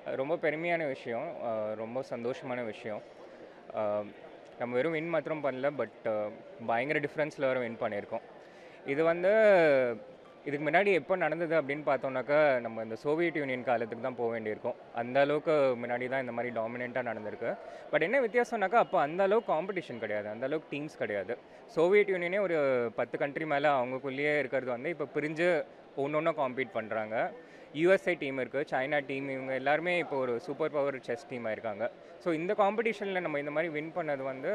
ரொம்ப பெருமையான விஷயம் அஹ் ரொம்ப சந்தோஷமான விஷயம் அஹ் நம்ம வெறும் வின் மாத்திரம் பண்ணல பட் பயங்கர டிஃப்ரென்ஸில் வர வின் பண்ணியிருக்கோம் இது வந்து இதுக்கு முன்னாடி எப்போ நடந்தது அப்படின்னு பார்த்தோம்னாக்கா நம்ம இந்த சோவியட் யூனியன் காலத்துக்கு தான் போக வேண்டியிருக்கும் அந்த அளவுக்கு முன்னாடி தான் இந்த மாதிரி டாமினெண்ட்டாக நடந்திருக்கு பட் என்ன வித்தியாசம்னாக்கா அப்போ அந்த அளவுக்கு காம்படிஷன் கிடையாது அந்த அளவுக்கு டீம்ஸ் கிடையாது சோவியட் யூனியனே ஒரு பத்து கண்ட்ரி மேலே அவங்களுக்குள்ளேயே இருக்கிறது வந்து இப்போ பிரிஞ்சு ஒன்று ஒன்றா காம்பீட் பண்ணுறாங்க யூஎஸ்ஏ டீம் இருக்குது சைனா டீம் இவங்க எல்லாருமே இப்போ ஒரு சூப்பர் பவர் செஸ் டீமாக இருக்காங்க ஸோ இந்த காம்படிஷனில் நம்ம இந்த மாதிரி வின் பண்ணது வந்து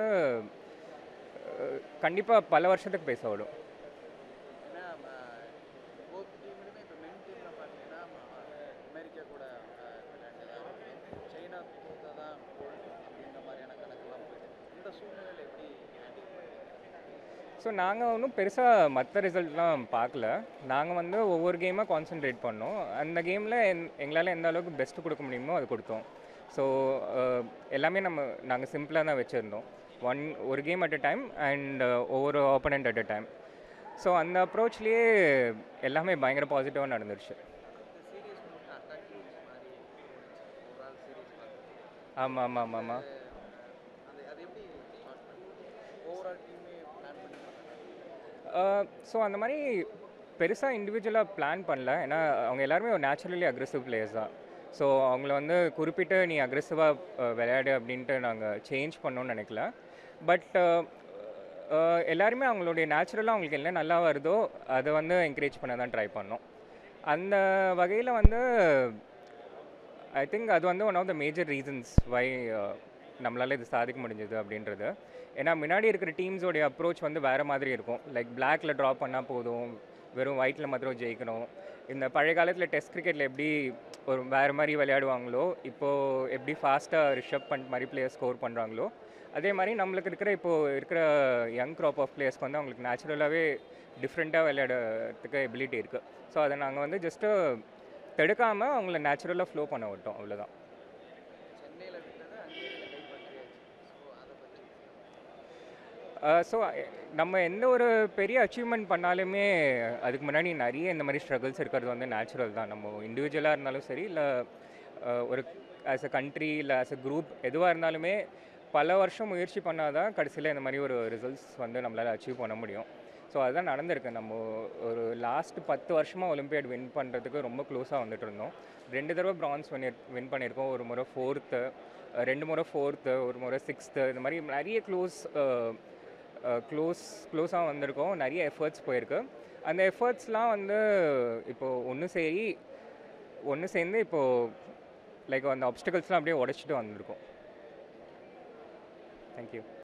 கண்டிப்பாக பல வருஷத்துக்கு பேச விடும் ஏன்னா போத் டீம்லையுமே இப்போ மெயின் டீமில் பார்த்தீங்கன்னா அமெரிக்கா கூட விளையாண்டதாக சைனா தோத்தா தான் கோல்டு அப்படின்ற மாதிரியான கணக்கெல்லாம் போயிட்டு இந்த சூழ்நிலையில் எப்படி ஹேண்டில் பண்ணுறீங்க ஸோ நாங்கள் ஒன்றும் பெருசாக மற்ற ரிசல்ட்லாம் பார்க்கல நாங்கள் வந்து ஒவ்வொரு கேமாக கான்சென்ட்ரேட் பண்ணோம் அந்த கேமில் என் எங்களால் எந்த அளவுக்கு பெஸ்ட்டு கொடுக்க முடியுமோ அது கொடுத்தோம் ஸோ எல்லாமே நம்ம நாங்கள் சிம்பிளாக தான் வச்சுருந்தோம் ஒன் ஒரு game at a time and ஒவ்வொரு opponent at a time so அந்த அப்ரோச்லேயே எல்லாமே பயங்கர பாசிட்டிவாக நடந்துருச்சு இந்த சீரியஸ் மட்டும் அட்டாக்கிங் மாதிரி ஒரு ஆள் சீரியஸ் பார்த்து ஆமாம் ஆமாம் ஆமாம் ஆமாம் அது அது எப்படி ஸ்டார்ட் பண்ணி ஓவரால் டீமே பிளான் பண்ணி பண்ணாங்க ஸோ அந்த மாதிரி பெருசாக இண்டிவிஜுவலாக பிளான் பண்ணல ஏன்னா அவங்க எல்லாருமே ஒரு நேச்சுரலி அக்ரெசிவ் பிளேயர்ஸ் தான் ஸோ அவங்கள வந்து குறிப்பிட்டு நீ அக்ரெசிவாக விளையாடு அப்படின்ட்டு நாங்கள் சேஞ்ச் பண்ணோன்னு நினைக்கல பட் எல்லாருமே அவங்களுடைய நேச்சுரலாக அவங்களுக்கு என்ன நல்லா வருதோ அதை வந்து என்கரேஜ் பண்ண தான் ட்ரை பண்ணோம் அந்த வகையில் வந்து ஐ திங்க் அது வந்து one of the major reasons why நம்மளால் இது சாதிக்க முடிஞ்சது அப்படின்றது ஏன்னா முன்னாடி இருக்கிற டீம்ஸோடைய அப்ரோச் வந்து வேறு மாதிரி இருக்கும் லைக் பிளாக்ல ட்ராப் பண்ணால் போதும் வெறும் ஒயிட்டில் மாத்திரம் ஜெயிக்கணும் இந்த பழைய காலத்தில் டெஸ்ட் கிரிக்கெட்டில் எப்படி ஒரு வேறு மாதிரி விளையாடுவாங்களோ இப்போது எப்படி ஃபாஸ்ட்டாக ரிஷப் பண்ட் மாதிரி பிளேயர் ஸ்கோர் பண்ணுறாங்களோ அதே மாதிரி நம்மளுக்கு இருக்கிற இப்போது இருக்கிற யங் க்ராப் ஆஃப் பிளேயர்ஸ்க்கு வந்து அவங்களுக்கு நேச்சுரலாகவே டிஃப்ரெண்ட்டாக விளையாடுறதுக்கு எபிலிட்டி இருக்குது ஸோ அதை நாங்கள் வந்து ஜஸ்ட்டு தடுக்காமல் அவங்கள நேச்சுரலாக ஃப்ளோ பண்ண விட்டோம் அவ்வளோதான் சென்னையில் விட்டது அங்கேயே கைப்பற்றியாச்சு ஸோ அதை பற்றி ஸோ நம்ம எந்த ஒரு பெரிய அச்சீவ்மெண்ட் பண்ணாலுமே அதுக்கு முன்னாடி நிறைய இந்த மாதிரி ஸ்ட்ரகிள்ஸ் இருக்கிறது வந்து நேச்சுரல் தான் நம்ம இண்டிவிஜுவலாக இருந்தாலும் சரி இல்லை ஒரு ஆஸ் அ கண்ட்ரி இல்லை ஆஸ் அ குரூப் எதுவாக இருந்தாலுமே பல வருஷம் முயற்சி பண்ணால் தான் கடைசியில் இந்த மாதிரி ஒரு ரிசல்ட்ஸ் வந்து நம்மளால் அச்சீவ் பண்ண முடியும் ஸோ அதுதான் நடந்திருக்கு நம்ம ஒரு லாஸ்ட் பத்து வருஷமாக ஒலிம்பியாட் வின் பண்ணுறதுக்கு ரொம்ப க்ளோஸாக வந்துட்டு இருந்தோம் ரெண்டு தடவை பிரான்ஸ் வின் வின் பண்ணியிருக்கோம் ஒரு முறை ஃபோர்த்து ரெண்டு முறை ஃபோர்த்து ஒரு முறை சிக்ஸ்த்து இந்த மாதிரி நிறைய க்ளோஸ் க்ளோஸ் க்ளோஸாக வந்திருக்கோம் நிறைய எஃபர்ட்ஸ் போயிருக்கு அந்த எஃபர்ட்ஸ்லாம் வந்து இப்போது ஒன்று சரி ஒன்று சேர்ந்து இப்போது லைக் அந்த ஆப்ஸ்டிகல்ஸ்லாம் அப்படியே உடச்சிட்டு வந்திருக்கோம் தேங்க்யூ